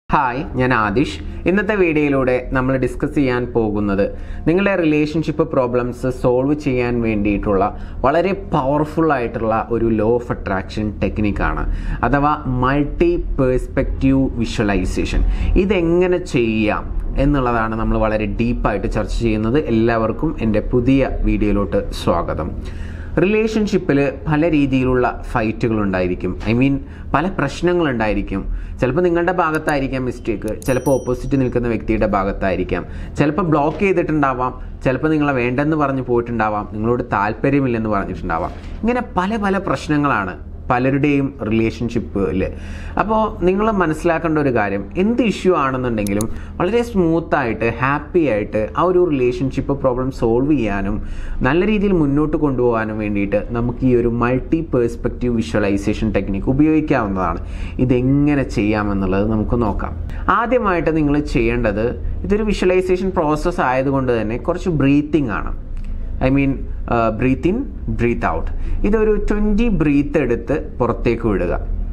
hi ഞാൻ ആദിഷ് ഇന്നത്തെ വീഡിയോയിലൂടെ നമ്മൾ ഡിസ്കസ് ചെയ്യാൻ പോകുന്നത് നിങ്ങളുടെ റിലേഷൻഷിപ്പ് പ്രോബ്ലംസ് സോൾവ് ചെയ്യാൻ വേണ്ടിയിട്ടുള്ള വളരെ പവർഫുൾ ആയിട്ടുള്ള ഒരു ലോ ഓഫ് അട്രാക്ഷൻ ടെക്നിക്കാണ് അഥവാ മൾട്ടി പേഴ്സ്പെക്റ്റീവ് വിഷ്വലൈസേഷൻ ഇതെങ്ങനെ ചെയ്യാം എന്നുള്ളതാണ് നമ്മൾ വളരെ ഡീപ്പായിട്ട് ചർച്ച ചെയ്യുന്നത് എല്ലാവർക്കും എൻ്റെ പുതിയ വീഡിയോയിലോട്ട് സ്വാഗതം റിലേഷൻഷിപ്പിൽ പല രീതിയിലുള്ള ഫൈറ്റുകൾ ഉണ്ടായിരിക്കും ഐ മീൻ പല പ്രശ്നങ്ങളുണ്ടായിരിക്കും ചിലപ്പോൾ നിങ്ങളുടെ ഭാഗത്തായിരിക്കാം മിസ്റ്റേക്ക് ചിലപ്പോൾ ഓപ്പോസിറ്റ് നിൽക്കുന്ന വ്യക്തിയുടെ ഭാഗത്തായിരിക്കാം ചിലപ്പോൾ ബ്ലോക്ക് ചെയ്തിട്ടുണ്ടാവാം ചിലപ്പോൾ നിങ്ങളെ വേണ്ടെന്ന് പറഞ്ഞ് പോയിട്ടുണ്ടാവാം നിങ്ങളോട് താല്പര്യമില്ലെന്ന് പറഞ്ഞിട്ടുണ്ടാവാം ഇങ്ങനെ പല പല പ്രശ്നങ്ങളാണ് പലരുടെയും റിലേഷൻഷിപ്പിൽ അപ്പോൾ നിങ്ങൾ മനസ്സിലാക്കേണ്ട ഒരു കാര്യം എന്ത് ഇഷ്യൂ ആണെന്നുണ്ടെങ്കിലും വളരെ സ്മൂത്തായിട്ട് ഹാപ്പി ആയിട്ട് ആ ഒരു റിലേഷൻഷിപ്പ് പ്രോബ്ലം സോൾവ് ചെയ്യാനും നല്ല രീതിയിൽ മുന്നോട്ട് കൊണ്ടുപോകാനും വേണ്ടിയിട്ട് നമുക്ക് ഈ ഒരു മൾട്ടി പേഴ്സ്പെക്റ്റീവ് വിഷ്വലൈസേഷൻ ടെക്നിക്ക് ഉപയോഗിക്കാവുന്നതാണ് ഇതെങ്ങനെ ചെയ്യാമെന്നുള്ളത് നമുക്ക് നോക്കാം ആദ്യമായിട്ട് നിങ്ങൾ ചെയ്യേണ്ടത് ഇതൊരു വിഷ്വലൈസേഷൻ പ്രോസസ്സ് ആയതുകൊണ്ട് തന്നെ കുറച്ച് ബ്രീത്തിങ് ആണ് I mean breath in breath out ഇതൊരു ട്വൻറ്റി ബ്രീത്ത് എടുത്ത് പുറത്തേക്ക് വിടുക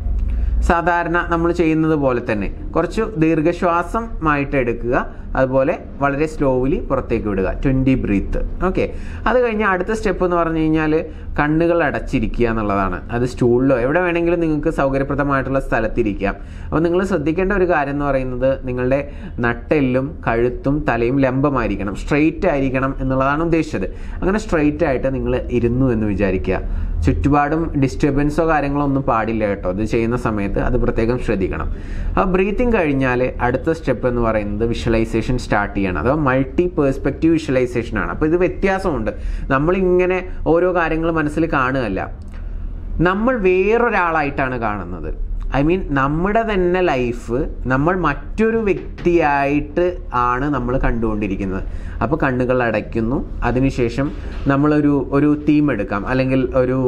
സാധാരണ നമ്മൾ ചെയ്യുന്നത് പോലെ തന്നെ കുറച്ച് ദീർഘശ്വാസമായിട്ട് എടുക്കുക അതുപോലെ വളരെ സ്ലോലി പുറത്തേക്ക് വിടുക ട്വൻറ്റി ബ്രീത്ത് ഓക്കെ അത് കഴിഞ്ഞ് അടുത്ത സ്റ്റെപ്പ് എന്ന് പറഞ്ഞു കഴിഞ്ഞാൽ കണ്ണുകൾ അടച്ചിരിക്കുക എന്നുള്ളതാണ് അത് സ്റ്റൂളിലോ എവിടെ വേണമെങ്കിലും നിങ്ങൾക്ക് സൗകര്യപ്രദമായിട്ടുള്ള സ്ഥലത്തിരിക്കാം അപ്പോൾ നിങ്ങൾ ശ്രദ്ധിക്കേണ്ട ഒരു കാര്യം എന്ന് പറയുന്നത് നിങ്ങളുടെ നട്ടെല്ലും കഴുത്തും തലയും ലംബമായിരിക്കണം സ്ട്രെയിറ്റ് ആയിരിക്കണം എന്നുള്ളതാണ് ഉദ്ദേശിച്ചത് അങ്ങനെ സ്ട്രെയിറ്റ് ആയിട്ട് നിങ്ങൾ ഇരുന്നു എന്ന് വിചാരിക്കുക ചുറ്റുപാടും ഡിസ്റ്റർബൻസോ കാര്യങ്ങളോ ഒന്നും പാടില്ല കേട്ടോ ഇത് ചെയ്യുന്ന സമയത്ത് അത് പ്രത്യേകം ശ്രദ്ധിക്കണം അപ്പോൾ ബ്രീത്തിങ് കഴിഞ്ഞാൽ അടുത്ത സ്റ്റെപ്പ് എന്ന് പറയുന്നത് വിഷ്വലൈസേഷൻ സ്റ്റാർട്ട് ചെയ്യണം അഥവാ മൾട്ടി പേഴ്സ്പെക്റ്റീവ് വിഷ്വലൈസേഷൻ ആണ് അപ്പോൾ ഇത് വ്യത്യാസമുണ്ട് നമ്മളിങ്ങനെ ഓരോ കാര്യങ്ങൾ മനസ്സിൽ കാണുകയല്ല നമ്മൾ വേറൊരാളായിട്ടാണ് കാണുന്നത് ഐ മീൻ നമ്മുടെ തന്നെ ലൈഫ് നമ്മൾ മറ്റൊരു വ്യക്തിയായിട്ട് ആണ് നമ്മൾ കണ്ടുകൊണ്ടിരിക്കുന്നത് അപ്പോൾ കണ്ണുകൾ അടയ്ക്കുന്നു അതിനുശേഷം നമ്മളൊരു ഒരു തീം എടുക്കാം അല്ലെങ്കിൽ ഒരു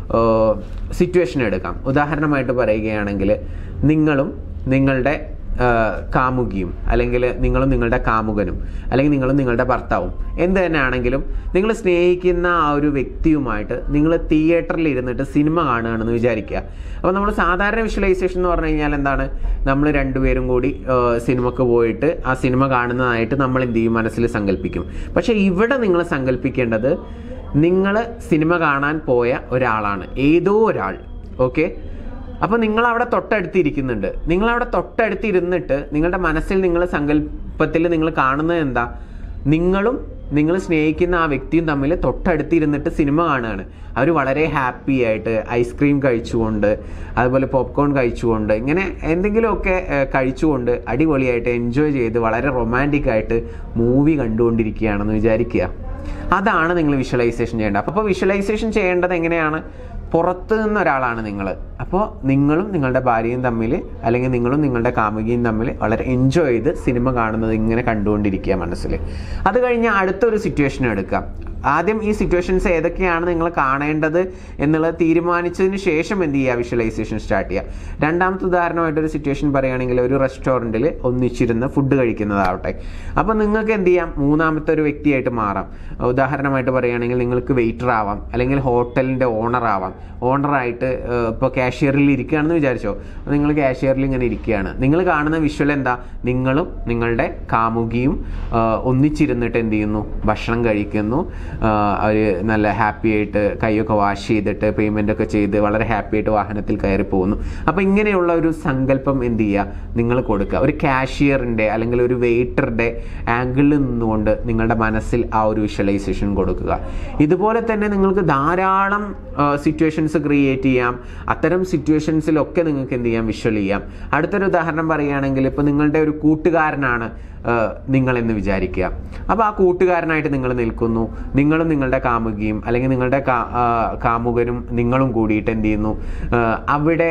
സിറ്റുവേഷൻ എടുക്കാം ഉദാഹരണമായിട്ട് പറയുകയാണെങ്കിൽ നിങ്ങളും നിങ്ങളുടെ കാമുകിയും അല്ലെങ്കിൽ നിങ്ങളും നിങ്ങളുടെ കാമുകനും അല്ലെങ്കിൽ നിങ്ങളും നിങ്ങളുടെ ഭർത്താവും എന്ത് തന്നെ ആണെങ്കിലും നിങ്ങൾ സ്നേഹിക്കുന്ന ആ ഒരു വ്യക്തിയുമായിട്ട് നിങ്ങൾ തിയേറ്ററിൽ ഇരുന്നിട്ട് സിനിമ കാണുകയാണെന്ന് വിചാരിക്കുക അപ്പോൾ നമ്മൾ സാധാരണ വിഷ്വലൈസേഷൻ എന്ന് പറഞ്ഞു കഴിഞ്ഞാൽ എന്താണ് നമ്മൾ രണ്ടുപേരും കൂടി സിനിമക്ക് പോയിട്ട് ആ സിനിമ കാണുന്നതായിട്ട് നമ്മൾ എന്ത് ചെയ്യും മനസ്സിൽ സങ്കല്പിക്കും പക്ഷേ ഇവിടെ നിങ്ങൾ സങ്കല്പിക്കേണ്ടത് നിങ്ങൾ സിനിമ കാണാൻ പോയ ഒരാളാണ് ഏതോ ഒരാൾ ഓക്കെ അപ്പോൾ നിങ്ങൾ അവിടെ തൊട്ടടുത്ത് ഇരിക്കുന്നുണ്ട് നിങ്ങൾ അവിടെ തൊട്ടടുത്ത് ഇരുന്നിട്ട് നിങ്ങളുടെ മനസ്സിൽ നിങ്ങൾ സങ്കല്പത്തിൽ നിങ്ങൾ കാണുന്നത് എന്താ നിങ്ങളും നിങ്ങൾ സ്നേഹിക്കുന്ന ആ വ്യക്തിയും തമ്മിൽ തൊട്ടടുത്ത് ഇരുന്നിട്ട് സിനിമ കാണുകയാണ് അവർ വളരെ ഹാപ്പി ആയിട്ട് ഐസ്ക്രീം കഴിച്ചുകൊണ്ട് അതുപോലെ പോപ്കോൺ കഴിച്ചുകൊണ്ട് ഇങ്ങനെ എന്തെങ്കിലുമൊക്കെ കഴിച്ചുകൊണ്ട് അടിപൊളിയായിട്ട് എൻജോയ് ചെയ്ത് വളരെ റൊമാൻറ്റിക് ആയിട്ട് മൂവി കണ്ടുകൊണ്ടിരിക്കുകയാണെന്ന് വിചാരിക്കുക അതാണ് നിങ്ങൾ വിഷ്വലൈസേഷൻ ചെയ്യേണ്ടത് അപ്പോൾ വിഷ്വലൈസേഷൻ ചെയ്യേണ്ടത് എങ്ങനെയാണ് പുറത്ത് നിന്ന് ഒരാളാണ് നിങ്ങൾ അപ്പോൾ നിങ്ങളും നിങ്ങളുടെ ഭാര്യയും തമ്മിൽ അല്ലെങ്കിൽ നിങ്ങളും നിങ്ങളുടെ കാമുകിയും തമ്മിൽ വളരെ എൻജോയ് ചെയ്ത് സിനിമ കാണുന്നത് ഇങ്ങനെ കണ്ടുകൊണ്ടിരിക്കുക മനസ്സിൽ അത് കഴിഞ്ഞ് അടുത്തൊരു സിറ്റുവേഷൻ എടുക്കാം ആദ്യം ഈ സിറ്റുവേഷൻസ് ഏതൊക്കെയാണ് നിങ്ങൾ കാണേണ്ടത് എന്നുള്ളത് തീരുമാനിച്ചതിന് ശേഷം എന്ത് ചെയ്യുക വിഷ്വലൈസേഷൻ സ്റ്റാർട്ട് ചെയ്യുക രണ്ടാമത്തെ ഉദാഹരണമായിട്ടൊരു സിറ്റുവേഷൻ പറയുകയാണെങ്കിൽ ഒരു റെസ്റ്റോറൻറ്റിൽ ഒന്നിച്ചിരുന്ന് ഫുഡ് കഴിക്കുന്നതാവട്ടെ അപ്പോൾ നിങ്ങൾക്ക് എന്ത് ചെയ്യാം മൂന്നാമത്തെ ഒരു വ്യക്തിയായിട്ട് മാറാം ഉദാഹരണമായിട്ട് പറയുകയാണെങ്കിൽ നിങ്ങൾക്ക് വെയിറ്റർ ആവാം അല്ലെങ്കിൽ ഹോട്ടലിൻ്റെ ഓണർ ആവാം ഓണറായിട്ട് ഇപ്പോൾ കാഷ്യറിൽ ഇരിക്കുകയാണെന്ന് വിചാരിച്ചോ നിങ്ങൾ കാഷ്യറിൽ ഇങ്ങനെ ഇരിക്കുകയാണ് നിങ്ങൾ കാണുന്ന വിഷ്വൽ എന്താ നിങ്ങളും നിങ്ങളുടെ കാമുകിയും ഒന്നിച്ചിരുന്നിട്ട് എന്ത് ചെയ്യുന്നു ഭക്ഷണം കഴിക്കുന്നു അവർ നല്ല ഹാപ്പി ആയിട്ട് കൈയൊക്കെ വാഷ് ചെയ്തിട്ട് പേയ്മെൻ്റ് ഒക്കെ ചെയ്ത് വളരെ ഹാപ്പി ആയിട്ട് വാഹനത്തിൽ കയറി പോകുന്നു അപ്പോൾ ഇങ്ങനെയുള്ള ഒരു സങ്കല്പം എന്ത് ചെയ്യുക നിങ്ങൾ കൊടുക്കുക ഒരു കാഷ്യറിൻ്റെ അല്ലെങ്കിൽ ഒരു വെയിറ്ററുടെ ആംഗിളിൽ നിന്നുകൊണ്ട് നിങ്ങളുടെ മനസ്സിൽ ആ ഒരു വിഷ്വലൈസേഷൻ കൊടുക്കുക ഇതുപോലെ തന്നെ നിങ്ങൾക്ക് ധാരാളം സിറ്റുവേഷൻസ് ക്രിയേറ്റ് ചെയ്യാം അത്തരം സിറ്റുവേഷൻസിലൊക്കെ നിങ്ങൾക്ക് എന്ത് ചെയ്യാം വിഷ്വൽ ചെയ്യാം അടുത്തൊരു ഉദാഹരണം പറയുകയാണെങ്കിൽ ഇപ്പോൾ നിങ്ങളുടെ ഒരു കൂട്ടുകാരനാണ് നിങ്ങളെന്ന് വിചാരിക്കുക അപ്പോൾ ആ കൂട്ടുകാരനായിട്ട് നിങ്ങൾ നിൽക്കുന്നു നിങ്ങളും നിങ്ങളുടെ കാമുകിയും അല്ലെങ്കിൽ നിങ്ങളുടെ കാമുകനും നിങ്ങളും കൂടിയിട്ട് എന്ത് ചെയ്യുന്നു അവിടെ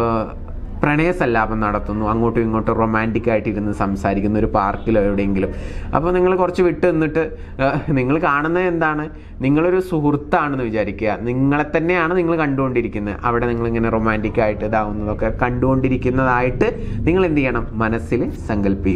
പ്രണയസല്ലാപം നടത്തുന്നു അങ്ങോട്ടും ഇങ്ങോട്ടും റൊമാൻറ്റിക് ആയിട്ട് ഇരുന്ന് സംസാരിക്കുന്ന ഒരു പാർക്കിലോ എവിടെയെങ്കിലും അപ്പോൾ നിങ്ങൾ കുറച്ച് വിട്ട് നിന്നിട്ട് നിങ്ങൾ കാണുന്നത് എന്താണ് നിങ്ങളൊരു സുഹൃത്താണെന്ന് വിചാരിക്കുക നിങ്ങളെ തന്നെയാണ് നിങ്ങൾ കണ്ടുകൊണ്ടിരിക്കുന്നത് അവിടെ നിങ്ങളിങ്ങനെ റൊമാൻറ്റിക് ആയിട്ട് ഇതാവുന്നതൊക്കെ കണ്ടുകൊണ്ടിരിക്കുന്നതായിട്ട് നിങ്ങൾ എന്ത് ചെയ്യണം മനസ്സിൽ സങ്കല്പിക്കണം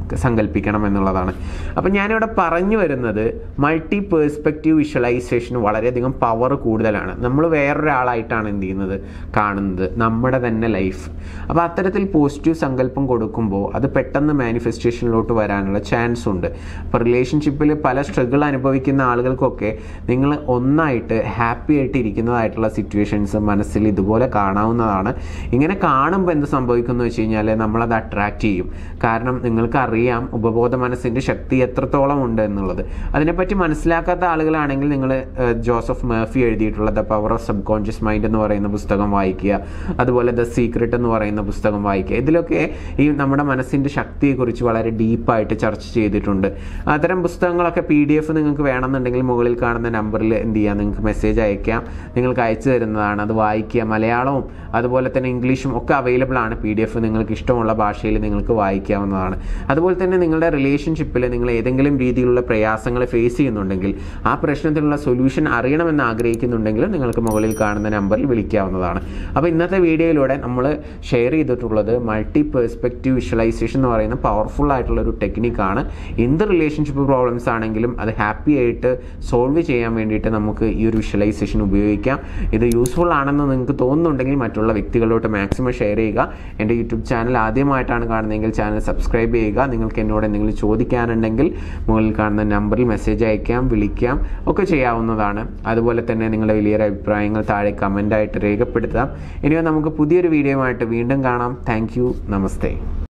സങ്കല്പിക്കണം എന്നുള്ളതാണ് അപ്പം ഞാനിവിടെ പറഞ്ഞു വരുന്നത് മൾട്ടി പേഴ്സ്പെക്റ്റീവ് വിഷ്വലൈസേഷന് വളരെയധികം പവർ കൂടുതലാണ് നമ്മൾ വേറൊരാളായിട്ടാണ് എന്ത് ചെയ്യുന്നത് കാണുന്നത് നമ്മുടെ തന്നെ ലൈഫ് അപ്പോൾ അത്തരത്തിൽ പോസിറ്റീവ് സങ്കല്പം കൊടുക്കുമ്പോൾ അത് പെട്ടെന്ന് മാനിഫെസ്റ്റേഷനിലോട്ട് വരാനുള്ള ചാൻസ് ഉണ്ട് അപ്പോൾ റിലേഷൻഷിപ്പിൽ പല സ്ട്രഗിൾ അനുഭവിക്കുന്ന ആളുകൾക്കൊക്കെ നിങ്ങൾ ഒന്നായിട്ട് ഹാപ്പി ആയിട്ട് ഇരിക്കുന്നതായിട്ടുള്ള സിറ്റുവേഷൻസ് മനസ്സിൽ ഇതുപോലെ കാണാവുന്നതാണ് ഇങ്ങനെ കാണുമ്പോൾ എന്ത് സംഭവിക്കുന്നു വെച്ച് കഴിഞ്ഞാൽ നമ്മളത് അട്രാക്റ്റ് ചെയ്യും കാരണം നിങ്ങൾക്ക് അറിയാം ഉപബോധ മനസ്സിൻ്റെ ശക്തി എത്രത്തോളം ഉണ്ട് എന്നുള്ളത് അതിനെപ്പറ്റി മനസ്സിലാക്കാത്ത ആളുകളാണെങ്കിൽ നിങ്ങൾ ജോസഫ് മേഫി എഴുതിയിട്ടുള്ള the power of subconscious mind എന്ന് പറയുന്ന പുസ്തകം വായിക്കുക അതുപോലെ ദ സീക്രട്ട് എന്ന് പറയുന്ന പുസ്തകം വായിക്കുക ഇതിലൊക്കെ ഈ നമ്മുടെ മനസ്സിൻ്റെ ശക്തിയെക്കുറിച്ച് വളരെ ഡീപ്പായിട്ട് ചർച്ച ചെയ്തിട്ടുണ്ട് അത്തരം പുസ്തകങ്ങളൊക്കെ പി ഡി എഫ് നിങ്ങൾക്ക് വേണമെന്നുണ്ടെങ്കിൽ മുകളിൽ കാണുന്ന നമ്പറിൽ എന്ത് ചെയ്യാം നിങ്ങൾക്ക് മെസ്സേജ് അയക്കാം നിങ്ങൾക്ക് അയച്ചു തരുന്നതാണ് അത് വായിക്കുക മലയാളവും അതുപോലെ തന്നെ ഇംഗ്ലീഷും ഒക്കെ അവൈലബിൾ ആണ് പി ഡി എഫ് നിങ്ങൾക്ക് ഇഷ്ടമുള്ള ഭാഷയിൽ നിങ്ങൾക്ക് വായിക്കാവുന്നതാണ് അതുപോലെ തന്നെ നിങ്ങളുടെ റിലേഷൻഷിപ്പിൽ നിങ്ങൾ ഏതെങ്കിലും രീതിയിലുള്ള പ്രയാസങ്ങൾ ഫേസ് ചെയ്യുന്നുണ്ടെങ്കിൽ ആ പ്രശ്നത്തിനുള്ള സൊല്യൂഷൻ അറിയണമെന്ന് ആഗ്രഹിക്കുന്നുണ്ടെങ്കിൽ നിങ്ങൾക്ക് മുകളിൽ കാണുന്ന നമ്പറിൽ വിളിക്കാവുന്നതാണ് അപ്പോൾ ഇന്നത്തെ വീഡിയോയിലൂടെ നമ്മൾ ഷെയർ ചെയ്തിട്ടുള്ളത് മൾട്ടി പേഴ്സ്പെക്റ്റീവ് വിഷ്വലൈസേഷൻ എന്ന് പറയുന്ന പവർഫുൾ ആയിട്ടുള്ള ഒരു ടെക്നിക്കാണ് എന്ത് റിലേഷൻഷിപ്പ് പ്രോബ്ലംസ് ആണെങ്കിലും അത് ഹാപ്പി ആയിട്ട് സോൾവ് ചെയ്യാൻ വേണ്ടിയിട്ട് നമുക്ക് ഈ ഒരു വിഷ്വലൈസേഷൻ ഉപയോഗിക്കാം ഇത് യൂസ്ഫുൾ ആണെന്ന് നിങ്ങൾക്ക് തോന്നുന്നുണ്ടെങ്കിൽ മറ്റുള്ള വ്യക്തികളിലോട്ട് മാക്സിമം ഷെയർ ചെയ്യുക എൻ്റെ യൂട്യൂബ് ചാനൽ ആദ്യമായിട്ടാണ് കാണുന്നതെങ്കിൽ ചാനൽ സബ്സ്ക്രൈബ് ചെയ്യുക നിങ്ങൾക്ക് എന്നോട് എന്തെങ്കിലും ചോദിക്കാനുണ്ടെങ്കിൽ മുകളിൽ കാണുന്ന നമ്പറിൽ മെസ്സേജ് അയക്കാം വിളിക്കാം ഒക്കെ ചെയ്യാവുന്നതാണ് അതുപോലെ തന്നെ നിങ്ങളുടെ വലിയൊരു അഭിപ്രായങ്ങൾ താഴെ കമൻ്റായിട്ട് രേഖപ്പെടുത്താം ഇനിയോ നമുക്ക് പുതിയൊരു വീഡിയോയുമായിട്ട് വീണ്ടും കാണാം താങ്ക് നമസ്തേ